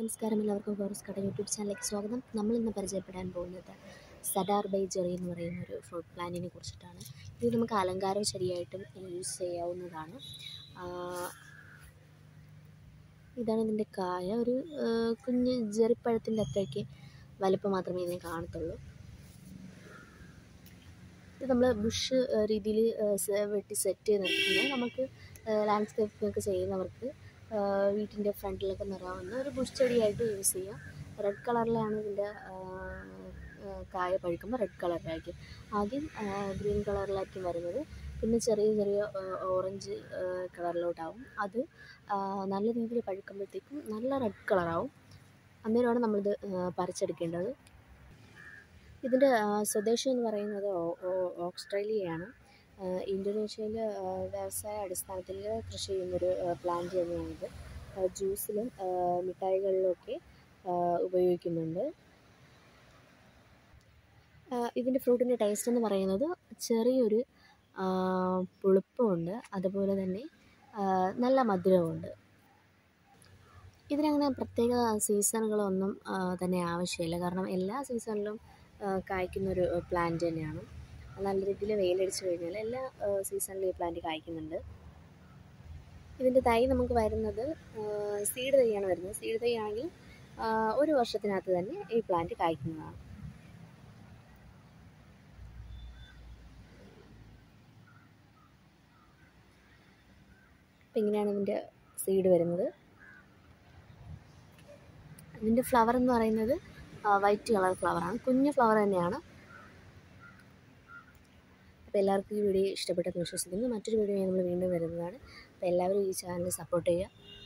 നമസ്കാരം എല്ലാവർക്കും ഫോറസ് കട യൂട്യൂബ് ചാനലിലേക്ക് സ്വാഗതം നമ്മൾ ഇന്ന് പരിചയപ്പെടാൻ പോകുന്നത് സഡാർ ബൈ ജെറി എന്ന് പറയുന്ന ഒരു ഫ്രൂട്ട് പ്ലാന്റിനെ കുറിച്ചിട്ടാണ് ഇത് നമുക്ക് അലങ്കാര ചെടിയായിട്ടും യൂസ് ചെയ്യാവുന്നതാണ് ആ, ഇതാണ് ഇതിൻ്റെ കായ ഒരു ആ, കുഞ്ഞ് ജെറിപ്പഴത്തിൻ്റെ അത്രയ്ക്ക് വലിപ്പം മാത്രമേ ഇതിനെ കാണത്തുള്ളൂ ഇത് നമ്മൾ ബുഷ് രീതിയിൽ വെട്ടി സെറ്റ് ചെയ്ത് നിർത്തിക്കുന്നത് നമുക്ക് ലാൻഡ്സ്കേപ്പിംഗ് ഒക്കെ ചെയ്യുന്നവർക്ക് വീട്ടിൻ്റെ ഫ്രണ്ടിലൊക്കെ നിറാവുന്ന ഒരു ബുഷ് ചെടിയായിട്ട് യൂസ് ചെയ്യാം റെഡ് കളറിലാണ് ഇതിൻ്റെ കായ പഴുക്കുമ്പോൾ റെഡ് കളറിലായിരിക്കും ആദ്യം ഗ്രീൻ കളറിലായിരിക്കും വരുന്നത് പിന്നെ ചെറിയ ചെറിയ ഓറഞ്ച് കളറിലോട്ടാവും അത് ആ, നല്ല രീതിയിൽ പഴുക്കുമ്പോഴത്തേക്കും നല്ല റെഡ് കളറാവും അന്നേരമാണ് നമ്മളിത് ആ, പറിച്ചെടുക്കേണ്ടത് ഇതിൻ്റെ ആ, സ്വദേശം എന്ന് പറയുന്നത് ഓ- ഓ- ഓസ്ട്രേലിയയാണ് ആ, ഇന്തോനേഷ്യയിൽ ആ, വ്യവസായ അടിസ്ഥാനത്തിൽ കൃഷി ചെയ്യുന്നൊരു ആ, പ്ലാന്റ് തന്നെയാണിത് ആ, ജ്യൂസിലും ആ, മിഠായികളിലുമൊക്കെ ആ, ഉപയോഗിക്കുന്നുണ്ട് ആ, ഇതിൻ്റെ ഫ്രൂട്ടിൻ്റെ ടേസ്റ്റ് എന്ന് പറയുന്നത് ചെറിയൊരു ആ, പുളിപ്പുമുണ്ട് അതുപോലെ തന്നെ ആ, നല്ല മധുരമുണ്ട് ഇതിനങ്ങനെ പ്രത്യേക സീസണുകളൊന്നും ആ, തന്നെ ആവശ്യമില്ല കാരണം എല്ലാ സീസണിലും ആ, കായ്ക്കുന്നൊരു പ്ലാന്റ് തന്നെയാണ് നല്ല രീതിയിൽ വെയിലടിച്ച് കഴിഞ്ഞാൽ എല്ലാ സീസണിലും ഈ പ്ലാന്റ് കായ്ക്കുന്നുണ്ട് ഇതിൻ്റെ തൈ നമുക്ക് വരുന്നത് സീഡ് തൈയാണ് വരുന്നത് സീഡ് തൈ ആണെങ്കിൽ ആ, ഒരു വർഷത്തിനകത്ത് തന്നെ ഈ പ്ലാന്റ് കായ്ക്കുന്നതാണ് അപ്പം ഇങ്ങനെയാണ് ഇതിൻ്റെ സീഡ് വരുന്നത് ഇതിൻ്റെ ഫ്ലവർ എന്ന് പറയുന്നത് വൈറ്റ് കളർ ഫ്ലവറാണ് കുഞ്ഞു ഫ്ലവർ തന്നെയാണ് അപ്പോൾ എല്ലാവർക്കും ഈ വീഡിയോ ഇഷ്ടപ്പെട്ടെന്ന് വിശ്വസിക്കുന്നു മറ്റൊരു വീഡിയോ നമ്മൾ വീണ്ടും വരുന്നതാണ് അപ്പോൾ എല്ലാവരും ഈ ചാനൽ സപ്പോർട്ട് ചെയ്യുക